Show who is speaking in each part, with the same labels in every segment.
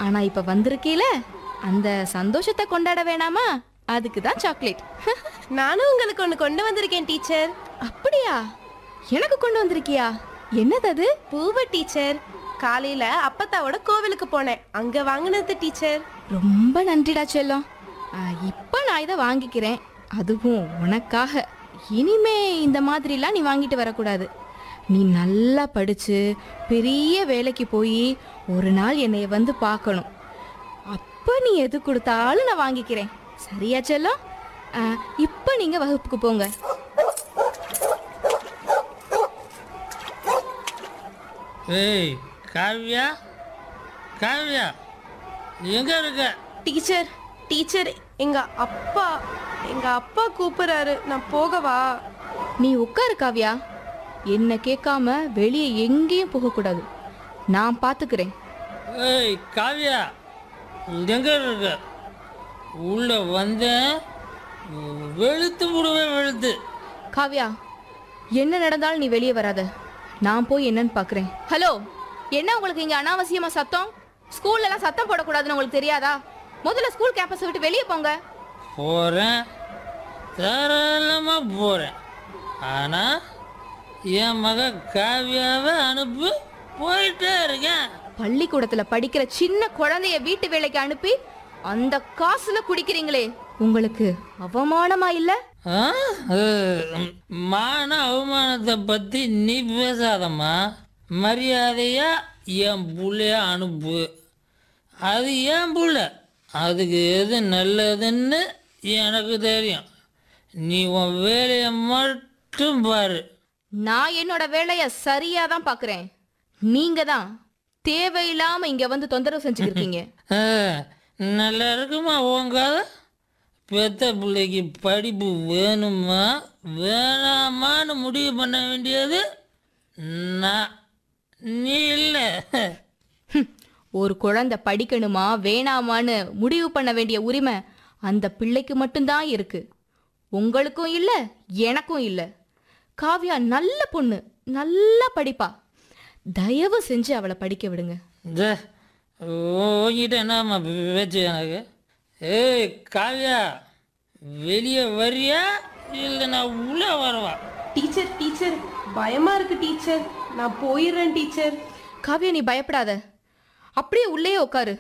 Speaker 1: ஆனா இப்ப வந்திருக்கீல அந்த சந்தோஷத்தை கொண்டாட வேணாமா அதுக்கு தான் சாக்லேட்
Speaker 2: நானும் உங்களுக்கு ஒன்று கொண்டு வந்திருக்கேன் டீச்சர்
Speaker 1: அப்படியா எனக்கு கொண்டு வந்திருக்கியா என்னது அது
Speaker 2: பூவை டீச்சர் காலையில அப்பத்தாவோட கோவிலுக்கு போனேன் அங்க வாங்கினது டீச்சர்
Speaker 1: ரொம்ப நன்றிடா செல்லம் ஆ, இப்ப நான் இதை வாங்கிக்கிறேன் அதுவும் உனக்காக இனிமே இந்த மாதிரிலாம் நீ வாங்கிட்டு வரக்கூடாது நீ நல்லா படிச்சு பெரிய வேலைக்கு போய் ஒரு நாள் என்னைய வந்து பார்க்கணும் அப்ப நீ எது கொடுத்தாலும் நான் வாங்கிக்கிறேன் சரியா செல்லம் ஆ, இப்ப நீங்க வகுப்புக்கு போங்க
Speaker 3: ஏய் காவ்யா காவ்யா எங்க இருக்க
Speaker 2: டீச்சர் டீச்சர் எங்க அப்பா எங்க அப்பா கூப்பிடுறாரு நான் போகவா
Speaker 1: நீ உட்காரு காவ்யா என்ன கேட்காம வெளியே எங்கேயும் போகக்கூடாது நான் பார்த்துக்கிறேன்
Speaker 3: ஏய் காவ்யா எங்க இருக்க உள்ள வந்தேன் வெளுத்து விடுவேன் வெளுத்து
Speaker 1: காவ்யா என்ன நடந்தாலும் நீ வெளியே வராத நான் போய் என்னன்னு பார்க்குறேன் ஹலோ என்ன உங்களுக்கு இங்கே அனாவசியமா சத்தம் ஸ்கூல்ல எல்லாம் சத்தம் போடக்கூடாதுன்னு உங்களுக்கு தெரியாதா முதல்ல ஸ்கூல் கேம்பஸை விட்டு வெளியே போங்க
Speaker 3: போகிறேன் தாராளமாக போகிறேன் ஆனால் என் மக காவ்யாவை அனுப்பி போயிட்டே இருக்கேன்
Speaker 1: பள்ளிக்கூடத்துல படிக்கிற சின்ன குழந்தைய வீட்டு வேலைக்கு அனுப்பி அந்த காசுல குடிக்கிறீங்களே உங்களுக்கு அவமானமா இல்ல
Speaker 3: ஆ? அஹ், மான அவமானத்தை பற்றி நீ பேசாதம்மா மரியாதையா என் புள்ளைய அனுப்பு அது என் புள்ள அதுக்கு எது நல்லதுன்னு எனக்கு தெரியும் நீ உன் வேலையை மட்டும் பாரு
Speaker 1: நான் என்னோட வேலைய சரியா தான் பாக்குறேன் நீங்க தான் தேவையில்லாம இங்க வந்து தொந்தரவு செஞ்சுக்கிருக்கீங்க
Speaker 3: ஆ, நல்லா இருக்குமா உன் கதை பெத்த பிள்ளைக்கு படிப்பு வேணுமா வேணாமான்னு முடிவு பண்ண வேண்டியது நான் நீ இல்லை
Speaker 1: ஹம், ஒரு குழந்தை படிக்கணுமா வேணாமான்னு முடிவு பண்ண வேண்டிய உரிமை அந்த பிள்ளைக்கு மட்டும்தான் இருக்கு உங்களுக்கும் இல்ல எனக்கும் இல்ல காவ்யா நல்ல பொண்ணு நல்லா படிப்பா தயவு செஞ்சு அவளை படிக்க விடுங்க
Speaker 3: இந்த உங்ககிட்ட என்னம்மா பேச்சு எனக்கு ஏய் காவ்யா வெளியே வரியா இல்லை நான் உள்ளே வரவா
Speaker 2: டீச்சர் டீச்சர் பயமா இருக்கு டீச்சர் நான் போயிடுறேன் டீச்சர்
Speaker 1: காவ்யா நீ பயப்படாத அப்படியே உள்ளே உட்காரு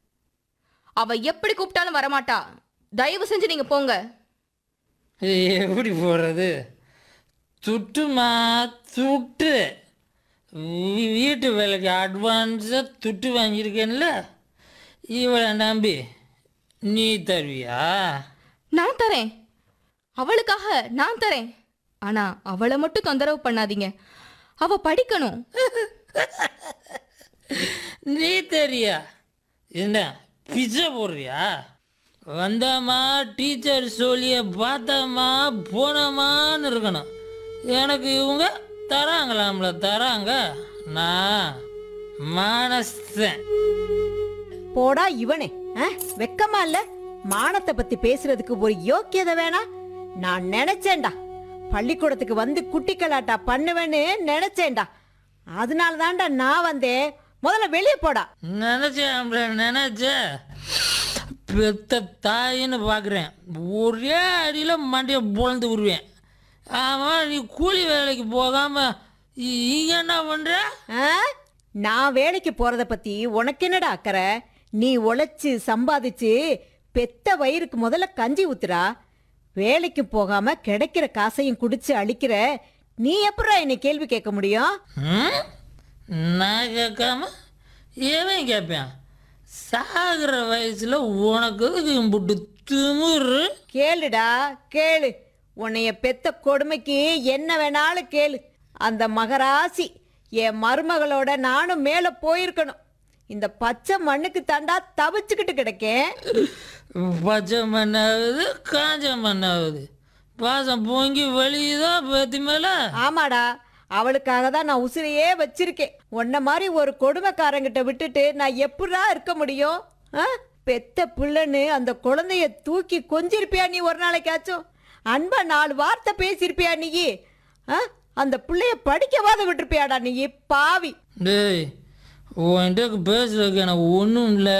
Speaker 1: அவ எப்படி கூப்பிட்டாலும் வரமாட்டா தயவு செஞ்சு நீங்க போங்க
Speaker 3: இது எப்படி போகிறது துட்டுமா துட்டு வீ- வீட்டு வேலைக்கு அட்வான்ஸாக துட்டு வாங்கியிருக்கேன்ல இவளை நம்பி நீ தருவியா
Speaker 1: நான் தரேன் அவளுக்காக நான் தரேன் ஆனா அவளை மட்டும் தொந்தரவு பண்ணாதீங்க அவ படிக்கணும்
Speaker 3: நீ தெரியா என்ன பிச்சை போடுறியா வந்தாமா டீச்சர் சொல்லிய பார்த்தாமா போனோமான்னு இருக்கணும் எனக்கு இவங்க தராங்களாம்ல தராங்க நான் மானஸ்தன்
Speaker 4: போடா இவனே ஆ? வெக்கமா இல்ல மானத்தை பத்தி பேசுறதுக்கு ஒரு யோக்கியதை வேணா நான் நினைச்சேன்டா பள்ளிக்கூடத்துக்கு வந்து குட்டி கலாட்டா பண்ணுவேன்னு நினைச்சேன்டா அதனால தான்டா நான் வந்தேன் முதல்ல வெளியே போடா
Speaker 3: நினச்சேன் நினச்சேன் பெத்த தாயின்னு பார்க்குறேன் ஒரே அடியில் மண்டையை பொழந்து விடுவேன் ஆமாம் நீ கூலி வேலைக்கு போகாமல் இங்கே என்ன பண்ணுற
Speaker 4: ஆ? நான் வேலைக்கு போறத பத்தி உனக்கு என்னடா அக்கறை நீ உழைச்சு சம்பாதிச்சு பெத்த வயிறுக்கு முதல்ல கஞ்சி ஊத்துறா வேலைக்கு போகாம கிடைக்கிற காசையும் குடிச்சு அழிக்கிற நீ எப்படா என்னை கேள்வி கேட்க முடியும்
Speaker 3: ம்? நான் கேட்காம ஏவன் கேட்பேன் சாகிற வயசில் உனக்கு எதுக்கு இம்புட்டு திமிரு
Speaker 4: கேளுடா கேளு உன்னைய பெத்த கொடுமைக்கு என்ன வேணாலும் கேளு அந்த மகராசி என் மருமகளோட நானும் மேல போயிருக்கணும் இந்த பச்சை மண்ணுக்கு தாண்டா தவிச்சுக்கிட்டு கிடக்கேன்
Speaker 3: பச்சை மண்ணாகுது காஞ்ச மண்ணாகுது பாசம் பொங்கி வலியுதோ பத்தி மேலே
Speaker 4: ஆமாடா அவளுக்காக தான் நான் உசிரையே வச்சிருக்கேன் உன்ன மாதிரி ஒரு கொடுமைக்காரங்கிட்ட விட்டுட்டு நான் எப்படா இருக்க முடியும் ஆ? பெத்த புள்ளன்னு அந்த குழந்தைய தூக்கி கொஞ்சிருப்பியா நீ ஒரு நாளைக்காச்சும் அன்பா நாலு வார்த்தை பேசியிருப்பியா நீ ஆ? அந்த பிள்ளைய படிக்கவாத விட்டுருப்பியாடா நீ பாவி
Speaker 3: டேய் உன்கிட்ட பேசுறதுக்கு எனக்கு ஒன்றும் இல்லை